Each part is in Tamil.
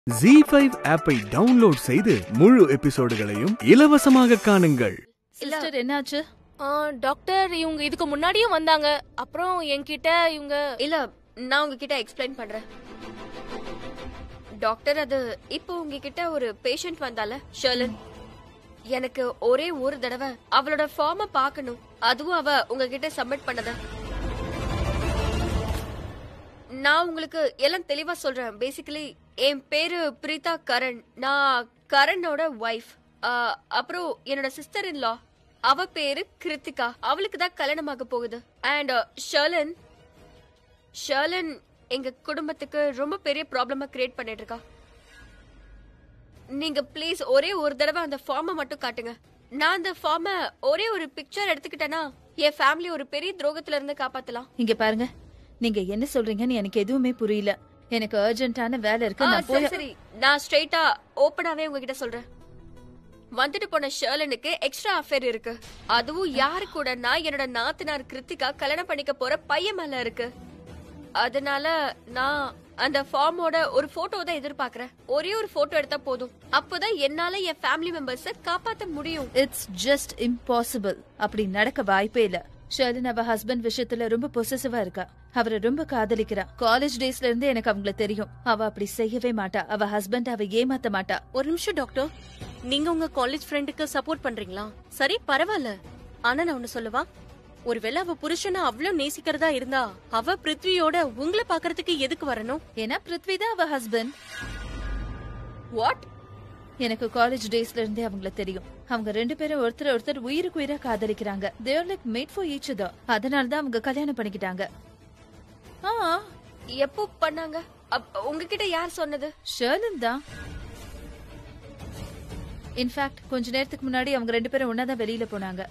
ஜி ஃபைவ் ஆப்பை டவுன்லோட் செய்து முழு எபிசோடுகளையும் இலவசமாக காணுங்கள் சிஸ்டர் என்னாச்சு ஆ, டாக்டர் இவங்க இதுக்கு முன்னாடியும் வந்தாங்க அப்புறம் என்கிட்ட இவங்க இல்ல நான் உங்ககிட்ட எக்ஸ்பிளைன் பண்றேன் டாக்டர் அது இப்போ உங்ககிட்ட ஒரு பேஷண்ட் வந்தால ஷர்லன் எனக்கு ஒரே ஒரு தடவை அவளோட ஃபார்ம பார்க்கணும் அதுவும் அவ உங்ககிட்ட சப்மிட் பண்ணத நான் உங்களுக்கு எல்லாம் தெளிவா சொல்றேன் பேசிக்கலி என் பேரு பிரீதா கரண் நான் கரனோட ஒய்ஃப் அப்புறம் என்னோட சிஸ்டர் இன் லா அவ பேரு கிருத்திகா அவளுக்கு தான் கல்யாணமாக போகுது அண்ட் ஷர்லன் ஷர்லன் எங்க குடும்பத்துக்கு ரொம்ப பெரிய ப்ராப்ளமா கிரியேட் பண்ணிட்டு இருக்கா நீங்க ப்ளீஸ் ஒரே ஒரு தடவை அந்த ஃபார்மை மட்டும் காட்டுங்க நான் அந்த ஃபார்மை ஒரே ஒரு பிக்சர் எடுத்துக்கிட்டேன்னா என் ஃபேமிலி ஒரு பெரிய துரோகத்துல இருந்து காப்பாத்தலாம் இங்க பாருங்க நீங்க என்ன சொல்றீங்கன்னு எனக்கு எதுவுமே புரியல எனக்கு அர்ஜென்ட்டான வேலை இருக்கு ஆ, நான் சரி போய் சரி நான் ஸ்ட்ரைட்டா ஓப்பனாவே உங்ககிட்ட சொல்றேன் வந்துட்டு போன ஷர்லனுக்கு எக்ஸ்ட்ரா அஃபேர் இருக்கு அதுவும் யாரு கூடனா என்னோட நாத்தனார் கிருத்திகா கல்யாணம் பண்ணிக்க போற பையன் மேல இருக்கு அதனால நான் அந்த ஃபார்மோட ஒரு போட்டோ தான் எதிர்பார்க்கறேன் ஒரே ஒரு போட்டோ எடுத்தா போதும் அப்போதான் என்னால என் ஃபேமிலி மெம்பர்ஸ காப்பாத்த முடியும் இட்ஸ் ஜஸ்ட் இம்பாசிபிள் அப்படி நடக்க வாய்ப்பே இல்ல ஷர்லின் அவ ஹஸ்பண்ட் விஷயத்துல ரொம்ப பொசசிவா இருக்கா அவரை ரொம்ப காதலிக்கிறா காலேஜ் டேஸ்ல இருந்து எனக்கு அவங்கள தெரியும் அவ அப்படி செய்யவே மாட்டா அவ ஹஸ்பண்ட் அவ ஏமாத்த மாட்டா ஒரு நிமிஷம் டாக்டர் நீங்க உங்க காலேஜ் ஃப்ரெண்டுக்கு சப்போர்ட் பண்றீங்களா சரி பரவாயில்ல ஆனா நான் ஒண்ணு சொல்லவா ஒருவேளை அவ புருஷனை அவ்வளவு நேசிக்கிறதா இருந்தா அவ பிருத்வியோட உங்களை பாக்குறதுக்கு எதுக்கு வரணும் ஏன்னா பிருத்வி தான் அவ ஹஸ்பண்ட் வாட் எனக்கு காலேஜ் டேஸ்ல இருந்தே அவங்கள தெரியும் அவங்க ரெண்டு பேரும் ஒருத்தர் ஒருத்தர் உயிருக்கு உயிரா காதலிக்கிறாங்க they're like made for each other அதனால தான் அவங்க கல்யாணம் பண்ணிக்கிட்டாங்க ஆ எப்போ பண்ணாங்க அப்- உங்ககிட்ட யார் சொன்னது ஷர்லின் தான் இன்ஃபேக்ட் கொஞ்ச நேரத்துக்கு முன்னாடி அவங்க ரெண்டு பேரும் ஒன்னாதான் வெளியில போனாங்க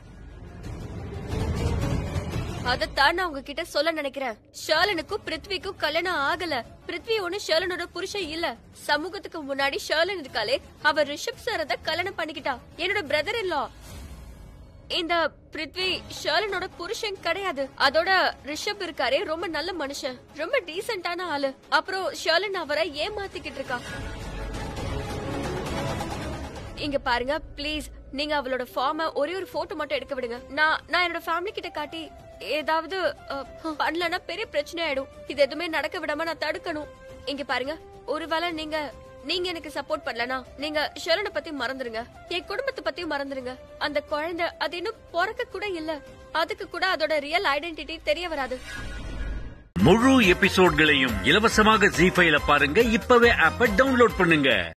அதத்தான் நான் உங்ககிட்ட சொல்ல நினைக்கிறேன் ஷர்லனுக்கும் பிருத்விக்கும் கல்யாணம் ஆகல பிருத்வி ஒண்ணு ஷர்லனோட புருஷன் இல்ல சமூகத்துக்கு முன்னாடி ஷர்லன் இருக்காளே அவ ரிஷப் சார தான் கல்யாணம் பண்ணிக்கிட்டா என்னோட பிரதர் இல்லா இந்த பிருத்வி ஷர்லனோட புருஷன் கிடையாது அதோட ரிஷப் இருக்காரே ரொம்ப நல்ல மனுஷன் ரொம்ப டீசென்டான ஆளு அப்புறம் ஷர்லன் அவரை ஏமாத்திக்கிட்டு இருக்கா இங்க பாருங்க ப்ளீஸ் நீங்க அவளோட ஃபார்ம ஒரே ஒரு போட்டோ மட்டும் எடுக்க விடுங்க நான் நான் என்னோட ஃபேமிலி கிட்ட காட்டி ஏதாவது அஹ், பண்ணலன்னா பெரிய பிரச்சனை ஆயிடும் இது எதுவுமே நடக்க விடாம நான் தடுக்கணும் இங்க பாருங்க ஒருவேளை நீங்க நீங்க எனக்கு சப்போர்ட் பண்ணலனா நீங்க ஷரனை பத்தி மறந்துருங்க என் குடும்பத்தை பத்தியும் மறந்துருங்க அந்த குழந்தை அது இன்னும் பிறக்க கூட இல்ல அதுக்கு கூட அதோட ரியல் ஐடென்டிட்டி தெரிய வராது முழு எபிசோட்களையும் இலவசமாக ஜி ஃபைல பாருங்க இப்பவே ஆப்ப டவுன்லோட் பண்ணுங்க